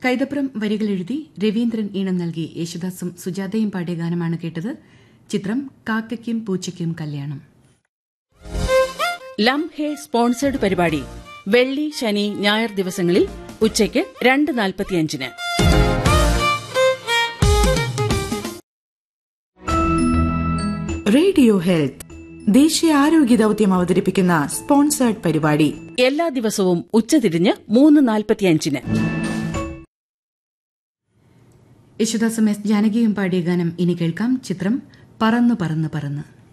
കൈതപ്രം വരികൾ എഴുതി രവീന്ദ്രൻ ഈണം നൽകി യേശുദാസും സുജാതയും പാടിയ ഗാനമാണ് കേട്ടത് ചിത്രം കാക്കയ്ക്കും പൂച്ചയ്ക്കും കല്യാണം ലം ഹേ സ്പോൺസേഡ് പരിപാടി വെള്ളി ശനി ഞായർ ദിവസങ്ങളിൽ ഉച്ചയ്ക്ക് രണ്ട് നാൽപ്പത്തിയഞ്ചിന് റേഡിയോ ഹെൽത്ത് ദേശീയ ആരോഗ്യ ദൌത്യം അവതരിപ്പിക്കുന്ന സ്പോൺസേർഡ് പരിപാടി എല്ലാ ദിവസവും ഉച്ചതിരിഞ്ഞ് മൂന്ന് നാൽപ്പത്തിയഞ്ചിന് യേശുദാസും എസ് ജാനകിയും പാടിയ ഗാനം ഇനി കേൾക്കാം ചിത്രം പറന്നു പറന്ന് പറന്ന്